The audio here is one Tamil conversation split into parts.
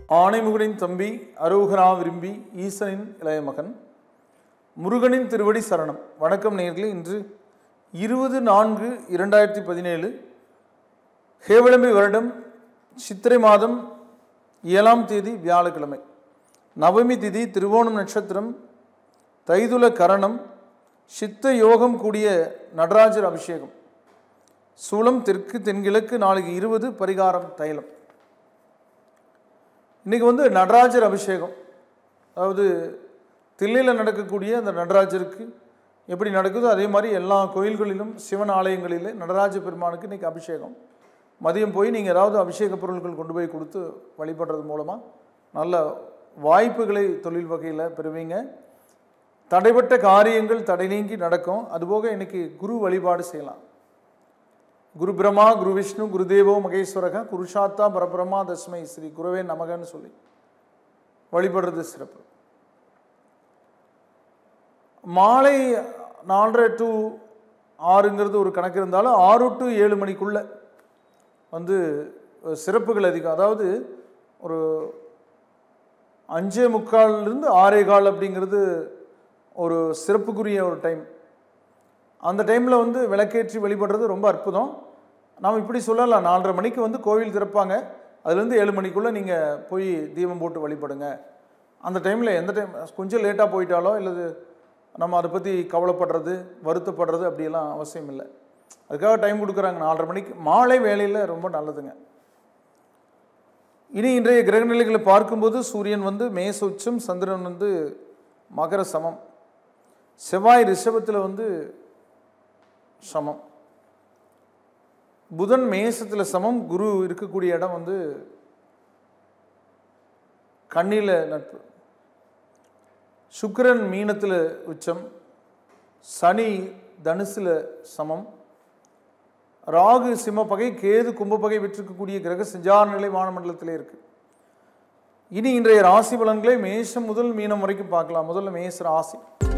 ஆனைமுகனின் தம்பி அரோகரா விரும்பி ஈசனின் இளைய மகன் முருகனின் திருவடி சரணம் வணக்கம் நேர்களே இன்று இருபது நான்கு இரண்டாயிரத்தி பதினேழு ஹேவளம்பி வருடம் சித்திரை மாதம் ஏழாம் தேதி வியாழக்கிழமை நவமி திதி திருவோணம் நட்சத்திரம் தைதுல கரணம் சித்த யோகம் கூடிய நடராஜர் அபிஷேகம் சூளம் தெற்கு தென்கிழக்கு நாளைக்கு இருபது பரிகாரம் தைலம் இன்றைக்கி வந்து நடராஜர் அபிஷேகம் அதாவது தில்லையில் நடக்கக்கூடிய அந்த நடராஜருக்கு எப்படி நடக்குதோ அதே மாதிரி எல்லா கோயில்களிலும் சிவன் ஆலயங்களிலே நடராஜ பெருமானுக்கு இன்றைக்கி அபிஷேகம் மதியம் போய் நீங்கள் ஏதாவது அபிஷேக பொருட்கள் கொண்டு போய் கொடுத்து வழிபடுறது மூலமாக நல்ல வாய்ப்புகளை தொழில் வகையில் பெறுவீங்க தடைப்பட்ட காரியங்கள் தடை நீங்கி நடக்கும் அதுபோக இன்னைக்கு குரு வழிபாடு செய்யலாம் குரு பிரம்மா குரு விஷ்ணு குருதேவோ மகேஸ்வரக குருஷாத்தா பரபிரமா தஸ்மை ஸ்ரீ குருவே நமகன்னு சொல்லி வழிபடுறது சிறப்பு மாலை நாலரை டு ஆறுங்கிறது ஒரு கணக்கு இருந்தாலும் ஆறு டு ஏழு மணிக்குள்ள வந்து சிறப்புகள் அதிகம் அதாவது ஒரு அஞ்சே முக்கால்லேருந்து ஆறே கால் அப்படிங்கிறது ஒரு சிறப்புக்குரிய ஒரு டைம் அந்த டைமில் வந்து விளக்கேற்றி வழிபடுறது ரொம்ப அற்புதம் நாம் இப்படி சொல்லலாம் நாலரை மணிக்கு வந்து கோவில் திறப்பாங்க அதுலேருந்து ஏழு மணிக்குள்ளே நீங்கள் போய் தீபம் போட்டு வழிபடுங்க அந்த டைமில் எந்த டைம் கொஞ்சம் லேட்டாக போயிட்டாலோ இல்லது நம்ம அதை பற்றி கவலைப்படுறது வருத்தப்படுறது அப்படியெல்லாம் அவசியம் இல்லை அதுக்காக டைம் கொடுக்குறாங்க நாலரை மணிக்கு மாலை வேலையில் ரொம்ப நல்லதுங்க இனி இன்றைய கிரகநிலைகளை பார்க்கும்போது சூரியன் வந்து மேச உச்சம் சந்திரன் வந்து மகர சமம் செவ்வாய் ரிஷபத்தில் வந்து சமம் புதன் மேசத்தில் சமம் குரு இருக்கக்கூடிய இடம் வந்து கண்ணியில் நட்பு சுக்கிரன் மீனத்தில் உச்சம் சனி தனுசில் சமம் ராகு சிம்மப்பகை கேது கும்பப்பகை விற்றிருக்கக்கூடிய கிரக சஞ்சார நிலை வானமண்டலத்திலே இருக்கு இனி இன்றைய ராசி பலன்களை மேஷம் முதல் மீனம் வரைக்கும் பார்க்கலாம் முதல்ல மேஷ ராசி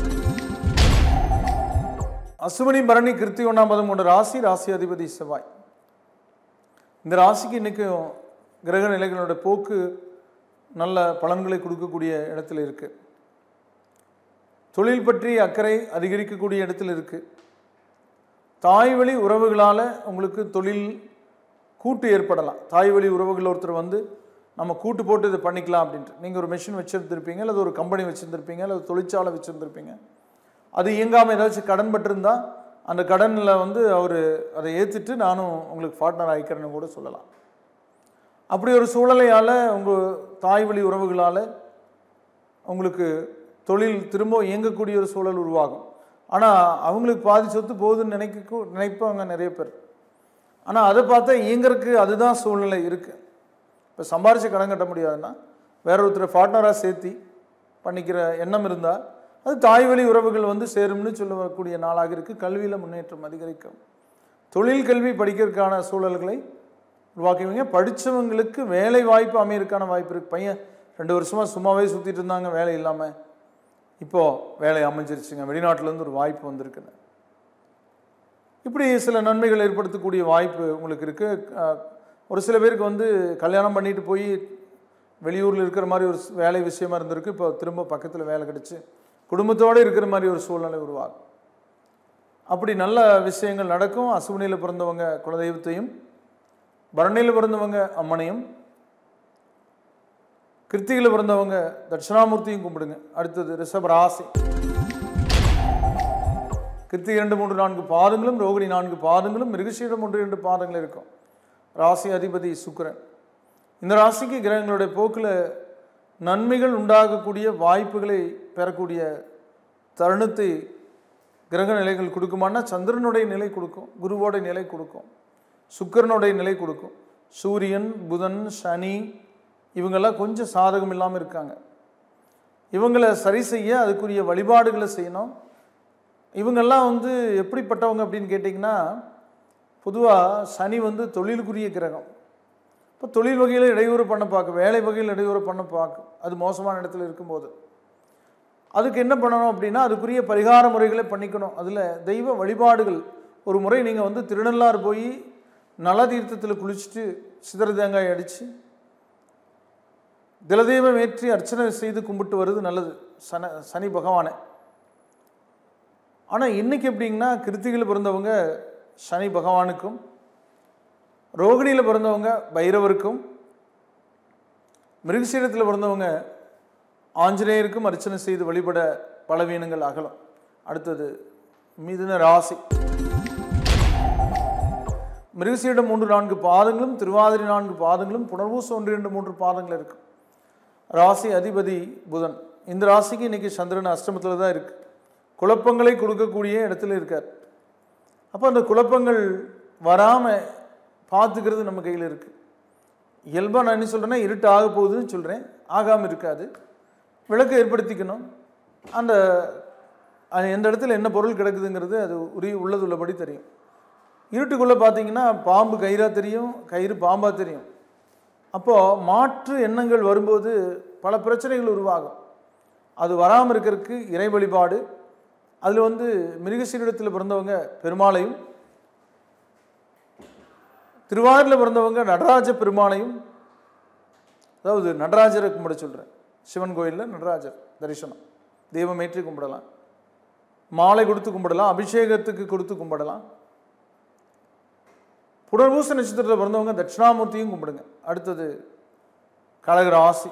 அசுவனி பரணி கிருத்தி ஒன்றாம் பதம் கொண்ட ராசி ராசி அதிபதி செவ்வாய் இந்த ராசிக்கு இன்றைக்கும் கிரக நிலைகளோட போக்கு நல்ல பலன்களை கொடுக்கக்கூடிய இடத்துல இருக்கு தொழில் பற்றி அக்கறை அதிகரிக்கக்கூடிய இடத்துல இருக்கு தாய் வழி உறவுகளால் உங்களுக்கு தொழில் கூட்டு ஏற்படலாம் தாய் வழி உறவுகள் ஒருத்தர் வந்து நம்ம கூட்டு போட்டு இதை பண்ணிக்கலாம் அப்படின்ட்டு நீங்கள் ஒரு மெஷின் வச்சுருந்துருப்பீங்க அல்லது ஒரு கம்பெனி வச்சுருந்துருப்பீங்க அல்லது தொழிற்சாலை வச்சுருந்துருப்பீங்க அது இயங்காமல் ஏதாச்சும் கடன் பட்டிருந்தா அந்த கடனில் வந்து அவர் அதை ஏற்றுட்டு நானும் உங்களுக்கு பார்ட்னர் ஆகிக்கிறேன்னு கூட சொல்லலாம் அப்படி ஒரு சூழலையால் உங்கள் தாய் வழி உறவுகளால் உங்களுக்கு தொழில் திரும்ப இயங்கக்கூடிய ஒரு சூழல் உருவாகும் ஆனால் அவங்களுக்கு பாதி சொத்து போகுதுன்னு நினைக்க நினைப்பாங்க நிறைய பேர் ஆனால் அதை பார்த்தா இயங்கறதுக்கு அதுதான் சூழ்நிலை இருக்குது இப்போ சம்பாரித்து கடன் கட்ட முடியாதுன்னா வேற ஒருத்தரை பார்ட்னராக சேர்த்தி பண்ணிக்கிற எண்ணம் இருந்தால் அது தாய் வழி உறவுகள் வந்து சேரும்னு சொல்லக்கூடிய நாளாக இருக்குது கல்வியில் முன்னேற்றம் அதிகரிக்கும் தொழில் கல்வி படிக்கிறதுக்கான சூழல்களை உருவாக்குவீங்க படித்தவங்களுக்கு வேலை வாய்ப்பு அமையறதுக்கான வாய்ப்பு இருக்குது பையன் ரெண்டு வருஷமாக சும்மாவே சுற்றிட்டு இருந்தாங்க வேலை இல்லாமல் இப்போது வேலை அமைஞ்சிருச்சுங்க வெளிநாட்டிலேருந்து ஒரு வாய்ப்பு வந்திருக்குன்னு இப்படி சில நன்மைகள் ஏற்படுத்தக்கூடிய வாய்ப்பு உங்களுக்கு இருக்குது ஒரு சில பேருக்கு வந்து கல்யாணம் பண்ணிட்டு போய் வெளியூரில் இருக்கிற மாதிரி ஒரு வேலை விஷயமா இருந்திருக்கு இப்போ திரும்ப பக்கத்தில் வேலை கிடச்சி குடும்பத்தோடு இருக்கிற மாதிரி ஒரு சூழ்நிலை உருவாகும் அப்படி நல்ல விஷயங்கள் நடக்கும் அசுவனியில் பிறந்தவங்க குலதெய்வத்தையும் பரணியில் பிறந்தவங்க அம்மனையும் கிருத்திகையில் பிறந்தவங்க தட்சிணாமூர்த்தியும் கும்பிடுங்க அடுத்தது ரிஷப ராசி கிருத்திகை இரண்டு மூன்று நான்கு பாதங்களும் ரோகிணி நான்கு பாதங்களும் மிருகசீடம் ஒன்று இரண்டு பாதங்கள் இருக்கும் ராசி அதிபதி சுக்கரன் இந்த ராசிக்கு கிரகங்களுடைய போக்கில் நன்மைகள் உண்டாகக்கூடிய வாய்ப்புகளை பெறக்கூடிய தருணத்தை கிரக நிலைகள் கொடுக்குமானா சந்திரனுடைய நிலை கொடுக்கும் குருவோட நிலை கொடுக்கும் சுக்கரனுடைய நிலை கொடுக்கும் சூரியன் புதன் சனி இவங்கெல்லாம் கொஞ்சம் சாதகம் இல்லாமல் இருக்காங்க இவங்களை சரி செய்ய அதுக்குரிய வழிபாடுகளை செய்யணும் இவங்கெல்லாம் வந்து எப்படிப்பட்டவங்க அப்படின்னு கேட்டிங்கன்னா பொதுவாக சனி வந்து தொழிலுக்குரிய கிரகம் இப்போ தொழில் வகையில் இடையூறு பண்ண பார்க்க வேலை வகையில் இடையூறு பண்ண பார்க்க அது மோசமான இடத்துல இருக்கும்போது அதுக்கு என்ன பண்ணணும் அப்படின்னா அதுக்குரிய பரிகார முறைகளை பண்ணிக்கணும் அதில் தெய்வ வழிபாடுகள் ஒரு முறை நீங்கள் வந்து திருநள்ளாறு போய் நல தீர்த்தத்தில் குளிச்சுட்டு சிதற தேங்காய் அடித்து திலதெய்வம் ஏற்றி அர்ச்சனை செய்து கும்பிட்டு வருது நல்லது சன சனி பகவானை ஆனால் இன்னைக்கு எப்படிங்கன்னா கிருத்திகையில் பிறந்தவங்க சனி பகவானுக்கும் ரோகிணியில் பிறந்தவங்க பைரவருக்கும் மிருகசீரத்தில் பிறந்தவங்க ஆஞ்சநேயருக்கும் அர்ச்சனை செய்து வழிபட பலவீனங்கள் அகலும் அடுத்தது மிதுன ராசி மிருகசீடம் மூன்று நான்கு பாதங்களும் திருவாதிரை நான்கு பாதங்களும் புனர்வூசு ஒன்று இரண்டு மூன்று பாதங்கள் இருக்கும் ராசி அதிபதி புதன் இந்த ராசிக்கு இன்னைக்கு சந்திரன் அஷ்டமத்தில் தான் இருக்கு குழப்பங்களை கொடுக்கக்கூடிய இடத்துல இருக்கார் அப்போ அந்த குழப்பங்கள் வராமல் பார்த்துக்கிறது நம்ம கையில் இருக்குது இயல்பாக நான் என்ன சொல்கிறேன்னா இருட்டு ஆக போகுதுன்னு சொல்கிறேன் ஆகாமல் இருக்காது விளக்கு ஏற்படுத்திக்கணும் அந்த அது எந்த இடத்துல என்ன பொருள் கிடக்குதுங்கிறது அது உரிய உள்ளது உள்ளபடி தெரியும் இருட்டுக்குள்ளே பார்த்தீங்கன்னா பாம்பு கயிறாக தெரியும் கயிறு பாம்பாக தெரியும் அப்போது மாற்று எண்ணங்கள் வரும்போது பல பிரச்சனைகள் உருவாகும் அது வராமல் இருக்கிறதுக்கு இறை வழிபாடு அதில் வந்து மிருகசீரிடத்தில் பிறந்தவங்க பெருமாளையும் திருவாரூரில் பிறந்தவங்க நடராஜ பெருமாளையும் அதாவது நடராஜரை கும்பிட சொல்கிறேன் சிவன் கோயிலில் நடராஜர் தரிசனம் தெய்வம் ஏற்றி கும்பிடலாம் மாலை கொடுத்து கும்பிடலாம் அபிஷேகத்துக்கு கொடுத்து கும்பிடலாம் புனர்பூச நட்சத்திரத்தில் பிறந்தவங்க தட்சிணாமூர்த்தியும் கும்பிடுங்க அடுத்தது கடக ராசி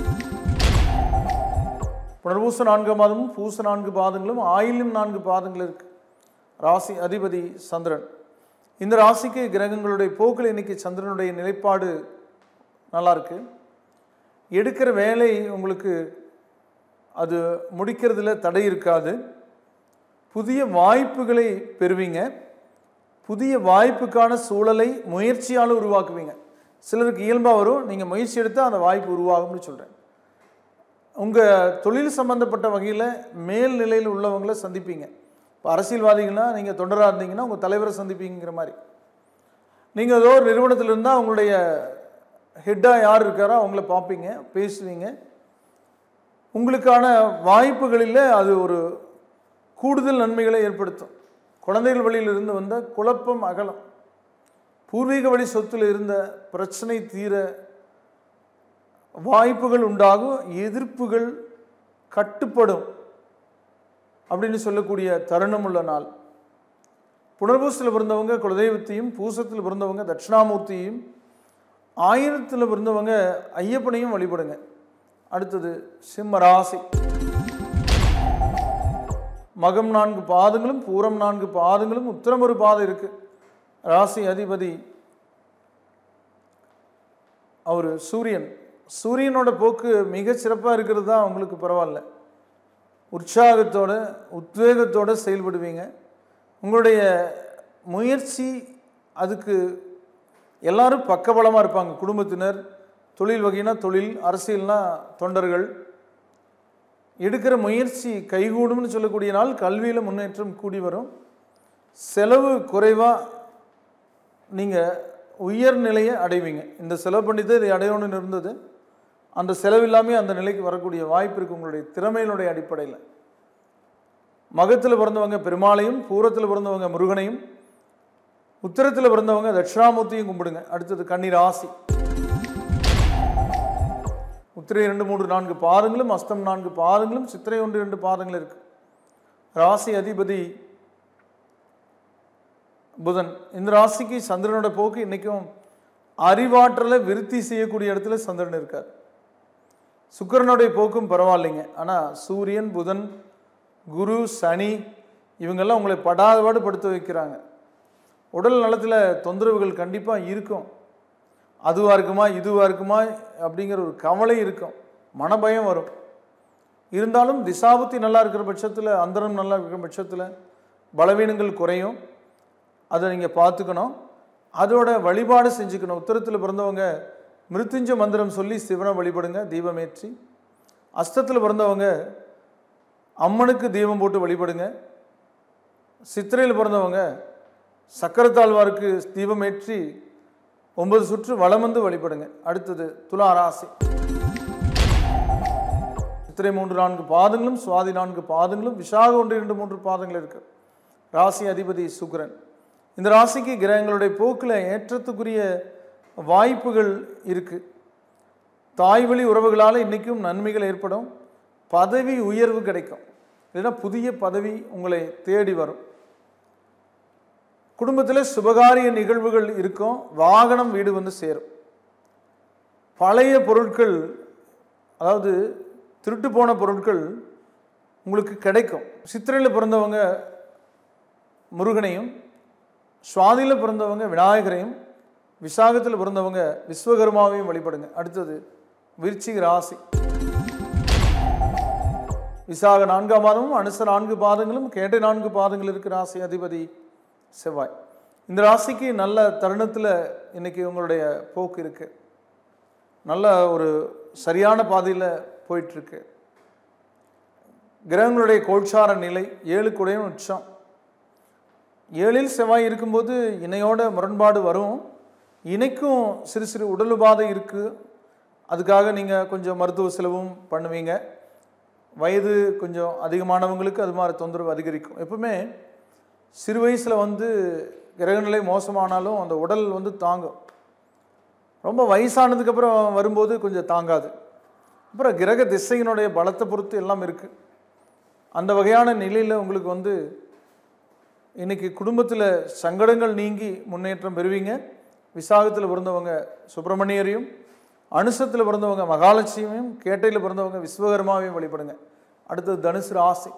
புனர்பூச நான்கு மாதமும் பூச நான்கு பாதங்களும் ஆயிலும் நான்கு பாதங்கள் இருக்கு ராசி அதிபதி சந்திரன் இந்த ராசிக்கு கிரகங்களுடைய போக்கில் இன்னைக்கு சந்திரனுடைய நிலைப்பாடு நல்லா இருக்கு எடுக்கிற வேலை உங்களுக்கு அது முடிக்கிறதுல தடை இருக்காது புதிய வாய்ப்புகளை பெறுவீங்க புதிய வாய்ப்புக்கான சூழலை முயற்சியால் உருவாக்குவீங்க சிலருக்கு இயல்பாக வரும் நீங்கள் முயற்சி எடுத்தால் அந்த வாய்ப்பு உருவாகும்னு சொல்கிறேன் உங்கள் தொழில் சம்மந்தப்பட்ட வகையில் மேல் நிலையில் உள்ளவங்கள சந்திப்பீங்க இப்போ அரசியல்வாதிகள்னா நீங்கள் தொண்டராக இருந்தீங்கன்னா உங்கள் தலைவரை சந்திப்பீங்கிற மாதிரி நீங்கள் ஏதோ ஒரு நிறுவனத்தில் இருந்தால் உங்களுடைய ஹெட்டாக யார் இருக்காரோ அவங்கள பார்ப்பீங்க பேசுவீங்க உங்களுக்கான வாய்ப்புகளில் அது ஒரு கூடுதல் நன்மைகளை ஏற்படுத்தும் குழந்தைகள் வழியில் இருந்து வந்த குழப்பம் அகலம் பூர்வீக வழி சொத்தில் இருந்த பிரச்சனை தீர வாய்ப்புகள் உண்டாகும் எதிர்ப்புகள் கட்டுப்படும் அப்படின்னு சொல்லக்கூடிய தருணம் உள்ள நாள் புனர்பூசத்தில் பிறந்தவங்க குலதெய்வத்தையும் பூசத்தில் பிறந்தவங்க தட்சிணாமூர்த்தியையும் ஆயிரத்தில் பிறந்தவங்க ஐயப்பனையும் வழிபடுங்க அடுத்தது சிம்ம ராசி மகம் நான்கு பாதங்களும் பூரம் நான்கு பாதங்களும் உத்தரம் ஒரு பாதம் இருக்கு ராசி அதிபதி அவர் சூரியன் சூரியனோட போக்கு மிக சிறப்பாக இருக்கிறது தான் உங்களுக்கு பரவாயில்ல உற்சாகத்தோட உத்வேகத்தோட செயல்படுவீங்க உங்களுடைய முயற்சி அதுக்கு எல்லாரும் பக்கபலமாக இருப்பாங்க குடும்பத்தினர் தொழில் வகைனா தொழில் அரசியல்னா தொண்டர்கள் எடுக்கிற முயற்சி கைகூடும்னு சொல்லக்கூடிய நாள் கல்வியில் முன்னேற்றம் கூடி வரும் செலவு குறைவாக நீங்கள் உயர்நிலையை அடைவீங்க இந்த செலவு பண்ணி தான் இதை அடையணும்னு இருந்தது அந்த செலவு இல்லாமே அந்த நிலைக்கு வரக்கூடிய வாய்ப்பு இருக்குது உங்களுடைய திறமையினுடைய அடிப்படையில் மகத்தில் பிறந்தவங்க பெருமாளையும் பூரத்தில் பிறந்தவங்க முருகனையும் உத்தரத்தில் பிறந்தவங்க தட்சிணாமூர்த்தியும் கும்பிடுங்க அடுத்தது கண்ணீர் ஆசி உத்திரை இரண்டு மூன்று நான்கு பாதங்களும் அஸ்தம் நான்கு பாதங்களும் சித்திரை ஒன்று இரண்டு பாதங்கள் இருக்கு ராசி அதிபதி புதன் இந்த ராசிக்கு சந்திரனோட போக்கு இன்னைக்கும் அறிவாற்றலை விருத்தி செய்யக்கூடிய இடத்துல சந்திரன் இருக்கார் சுக்கிரனுடைய போக்கும் பரவாயில்லைங்க ஆனால் சூரியன் புதன் குரு சனி இவங்கெல்லாம் உங்களை படாதபாடு படுத்த வைக்கிறாங்க உடல் நலத்தில் தொந்தரவுகள் கண்டிப்பாக இருக்கும் அதுவாக இருக்குமா இதுவாக இருக்குமா அப்படிங்கிற ஒரு கவலை இருக்கும் மனபயம் வரும் இருந்தாலும் திசாபுத்தி நல்லா இருக்கிற பட்சத்தில் அந்தரம் நல்லா இருக்கிற பட்சத்தில் பலவீனங்கள் குறையும் அதை நீங்கள் பார்த்துக்கணும் அதோட வழிபாடு செஞ்சுக்கணும் உத்தரத்தில் பிறந்தவங்க மிருத்துஞ்ச மந்திரம் சொல்லி சிவனை வழிபடுங்க தீபமேற்றி அஸ்தத்தில் பிறந்தவங்க அம்மனுக்கு தீபம் போட்டு வழிபடுங்க சித்திரையில் பிறந்தவங்க சக்கரத்தாழ்வாருக்கு தீபமேற்றி ஒன்பது சுற்று வலம் வந்து வழிபடுங்க அடுத்தது துலா ராசி சித்திரை மூன்று நான்கு பாதங்களும் சுவாதி நான்கு பாதங்களும் விசாக ஒன்று இரண்டு மூன்று பாதங்கள் இருக்கு ராசி அதிபதி சுக்கிரன் இந்த ராசிக்கு கிரகங்களுடைய போக்கில் ஏற்றத்துக்குரிய வாய்ப்புகள் இருக்கு தாய் வழி உறவுகளால் இன்றைக்கும் நன்மைகள் ஏற்படும் பதவி உயர்வு கிடைக்கும் இல்லைன்னா புதிய பதவி உங்களை தேடி வரும் குடும்பத்தில் சுபகாரிய நிகழ்வுகள் இருக்கும் வாகனம் வீடு வந்து சேரும் பழைய பொருட்கள் அதாவது திருட்டு போன பொருட்கள் உங்களுக்கு கிடைக்கும் சித்திரையில் பிறந்தவங்க முருகனையும் சுவாதியில் பிறந்தவங்க விநாயகரையும் விசாகத்தில் பிறந்தவங்க விஸ்வகர்மாவையும் வழிபடுங்க அடுத்தது விருச்சிக ராசி விசாக நான்காம் பாதமும் அனுச நான்கு பாதங்களும் கேட்டை நான்கு பாதங்கள் இருக்கிற ராசி அதிபதி செவ்வாய் இந்த ராசிக்கு நல்ல தருணத்தில் இன்னைக்கு உங்களுடைய போக்கு இருக்கு நல்ல ஒரு சரியான பாதையில் போயிட்டுருக்கு கிரகங்களுடைய கோட்சார நிலை ஏழு குடையும் உச்சம் ஏழில் செவ்வாய் இருக்கும்போது இணையோட முரண்பாடு வரும் இணைக்கும் சிறு சிறு உடல் உபாதை இருக்குது அதுக்காக நீங்கள் கொஞ்சம் மருத்துவ செலவும் பண்ணுவீங்க வயது கொஞ்சம் அதிகமானவங்களுக்கு அது மாதிரி தொந்தரவு அதிகரிக்கும் எப்பவுமே சிறு வயசில் வந்து கிரகநிலை மோசமானாலும் அந்த உடல் வந்து தாங்கும் ரொம்ப வயசானதுக்கப்புறம் வரும்போது கொஞ்சம் தாங்காது அப்புறம் கிரக திசையினுடைய பலத்தை பொறுத்து எல்லாம் இருக்குது அந்த வகையான நிலையில் உங்களுக்கு வந்து இன்னைக்கு குடும்பத்தில் சங்கடங்கள் நீங்கி முன்னேற்றம் பெறுவீங்க விசாகத்தில் பிறந்தவங்க சுப்பிரமணியரையும் அனுசத்தில் பிறந்தவங்க மகாலட்சுமியும் கேட்டையில் பிறந்தவங்க விஸ்வகர்மாவையும் வழிபடுங்க அடுத்தது தனுசு ராசி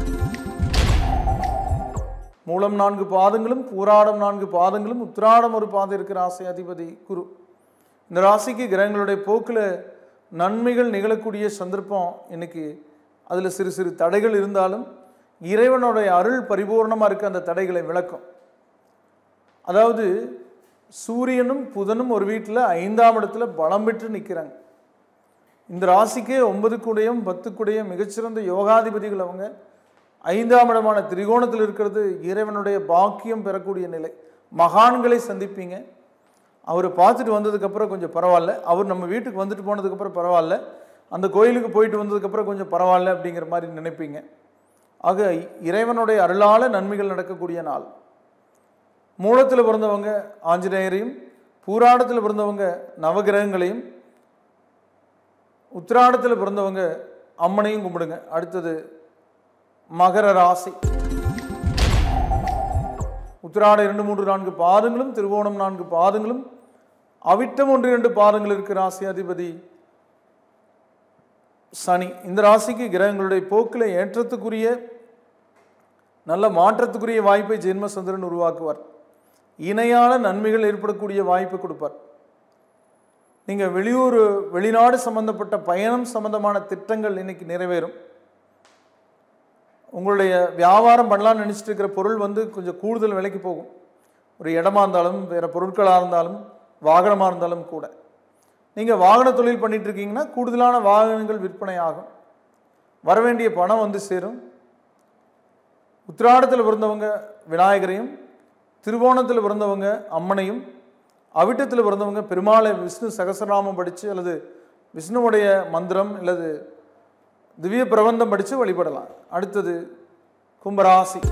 மூலம் நான்கு பாதங்களும் பூராடம் நான்கு பாதங்களும் உத்திராடம் ஒரு பாதம் இருக்கிற ராசி அதிபதி குரு இந்த ராசிக்கு கிரகங்களுடைய போக்கில் நன்மைகள் நிகழக்கூடிய சந்தர்ப்பம் இன்னைக்கு அதில் சிறு சிறு தடைகள் இருந்தாலும் இறைவனுடைய அருள் பரிபூர்ணமாக இருக்க அந்த தடைகளை விளக்கும் அதாவது சூரியனும் புதனும் ஒரு வீட்டில் ஐந்தாம் இடத்துல பலம் பெற்று நிற்கிறாங்க இந்த ராசிக்கே ஒன்பது கூடையும் பத்து கூடையும் மிகச்சிறந்த யோகாதிபதிகள் அவங்க ஐந்தாம் இடமான திரிகோணத்தில் இருக்கிறது இறைவனுடைய பாக்கியம் பெறக்கூடிய நிலை மகான்களை சந்திப்பீங்க அவரை பார்த்துட்டு வந்ததுக்கப்புறம் கொஞ்சம் பரவாயில்ல அவர் நம்ம வீட்டுக்கு வந்துட்டு போனதுக்கப்புறம் பரவாயில்ல அந்த கோயிலுக்கு போயிட்டு வந்ததுக்கப்புறம் கொஞ்சம் பரவாயில்ல அப்படிங்கிற மாதிரி நினைப்பீங்க ஆக இறைவனுடைய அருளால நன்மைகள் நடக்கக்கூடிய நாள் மூலத்தில் பிறந்தவங்க ஆஞ்சநேயரையும் பூராடத்தில் பிறந்தவங்க நவகிரகங்களையும் உத்திராடத்தில் பிறந்தவங்க அம்மனையும் கும்பிடுங்க அடுத்தது மகர ராசி உத்திராடம் இரண்டு மூன்று நான்கு பாதங்களும் திருவோணம் நான்கு பாதங்களும் அவிட்டம் ஒன்று இரண்டு பாதங்கள் இருக்கு ராசி அதிபதி சனி இந்த ராசிக்கு கிரகங்களுடைய போக்கில் ஏற்றத்துக்குரிய நல்ல மாற்றத்துக்குரிய வாய்ப்பை ஜென்மசந்திரன் உருவாக்குவார் இணையான நன்மைகள் ஏற்படக்கூடிய வாய்ப்பு கொடுப்பார் நீங்கள் வெளியூர் வெளிநாடு சம்பந்தப்பட்ட பயணம் சம்பந்தமான திட்டங்கள் இன்னைக்கு நிறைவேறும் உங்களுடைய வியாபாரம் பண்ணலாம்னு நினச்சிட்டு இருக்கிற பொருள் வந்து கொஞ்சம் கூடுதல் விலைக்கு போகும் ஒரு இடமா இருந்தாலும் வேறு பொருட்களாக இருந்தாலும் வாகனமாக இருந்தாலும் கூட நீங்கள் வாகன தொழில் பண்ணிட்டு இருக்கீங்கன்னா கூடுதலான வாகனங்கள் விற்பனை ஆகும் வரவேண்டிய பணம் வந்து சேரும் உத்திராடத்தில் பிறந்தவங்க விநாயகரையும் திருவோணத்தில் பிறந்தவங்க அம்மனையும் அவிட்டத்தில் பிறந்தவங்க பெருமாளை விஷ்ணு சகசரநாமம் படித்து அல்லது விஷ்ணுவுடைய மந்திரம் அல்லது திவ்ய பிரபந்தம் படித்து வழிபடலாம் அடுத்தது கும்பராசி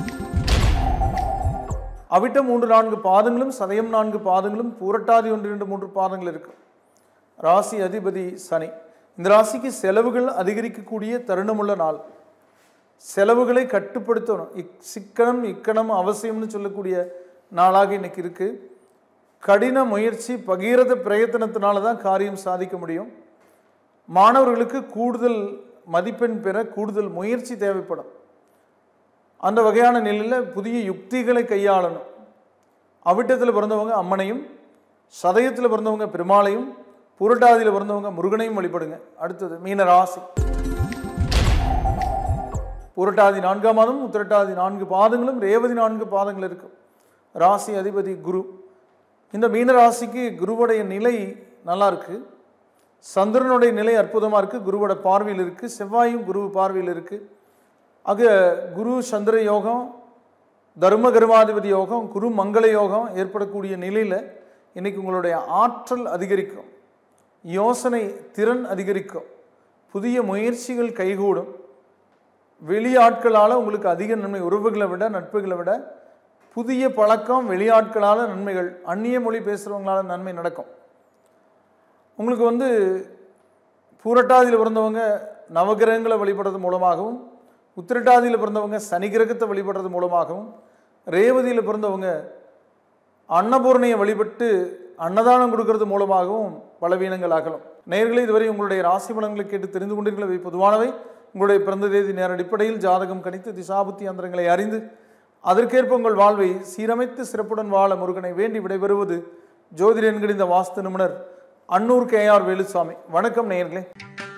அவிட்டம் மூன்று நான்கு பாதங்களும் சதயம் நான்கு பாதங்களும் பூரட்டாதி ஒன்று இரண்டு மூன்று பாதங்கள் இருக்கும் ராசி அதிபதி சனி இந்த ராசிக்கு செலவுகள் அதிகரிக்கக்கூடிய தருணமுள்ள நாள் செலவுகளை கட்டுப்படுத்தணும் இக் சிக்கனம் இக்கணம் அவசியம்னு சொல்லக்கூடிய நாளாக இன்னைக்கு இருக்கு கடின முயற்சி பகீரத பிரயத்தனத்தினால தான் காரியம் சாதிக்க முடியும் மாணவர்களுக்கு கூடுதல் மதிப்பெண் பெற கூடுதல் முயற்சி தேவைப்படும் அந்த வகையான நிலையில் புதிய யுக்திகளை கையாளணும் அவிட்டத்தில் பிறந்தவங்க அம்மனையும் சதயத்தில் பிறந்தவங்க பெருமாளையும் புரட்டாதியில் பிறந்தவங்க முருகனையும் வழிபடுங்க அடுத்தது மீன ராசி புரட்டாதி நான்காம் மாதம் உத்திரட்டாதி நான்கு பாதங்களும் ரேவதி நான்கு பாதங்கள் இருக்கும் ராசி அதிபதி குரு இந்த மீன ராசிக்கு குருவுடைய நிலை நல்லா இருக்கு சந்திரனுடைய நிலை அற்புதமாக இருக்குது குருவோட பார்வையில் இருக்குது செவ்வாயும் குரு பார்வையில் இருக்குது ஆக குரு சந்திர யோகம் தர்ம கர்மாதிபதி யோகம் குரு மங்கள யோகம் ஏற்படக்கூடிய நிலையில் இன்னைக்கு உங்களுடைய ஆற்றல் அதிகரிக்கும் யோசனை திறன் அதிகரிக்கும் புதிய முயற்சிகள் கைகூடும் வெளியாட்களால் உங்களுக்கு அதிக நன்மை உறவுகளை விட நட்புகளை விட புதிய பழக்கம் வெளியாட்களால் நன்மைகள் அந்நிய மொழி பேசுகிறவங்களால நன்மை நடக்கும் உங்களுக்கு வந்து பூரட்டாதியில் பிறந்தவங்க நவகிரகங்களை வழிபடுறது மூலமாகவும் உத்திரட்டாதியில் பிறந்தவங்க சனி கிரகத்தை வழிபடுறது மூலமாகவும் ரேவதியில் பிறந்தவங்க அன்னபூரணியை வழிபட்டு அன்னதானம் கொடுக்கறது மூலமாகவும் பலவீனங்கள் ஆகலாம் நேயர்களே இதுவரை உங்களுடைய ராசி பலன்களை கேட்டு தெரிந்து கொண்டீர்கள் இவை பொதுவானவை உங்களுடைய பிறந்த தேதி நேர அடிப்படையில் ஜாதகம் கணித்து திசாபுத்தி அந்தரங்களை அறிந்து அதற்கேற்ப உங்கள் வாழ்வை சீரமைத்து சிறப்புடன் வாழ முருகனை வேண்டி விடைபெறுவது ஜோதிட என்கிற இந்த வாஸ்து நிபுணர் அன்னூர் கே ஆர் வேலுசாமி வணக்கம் நேயர்களே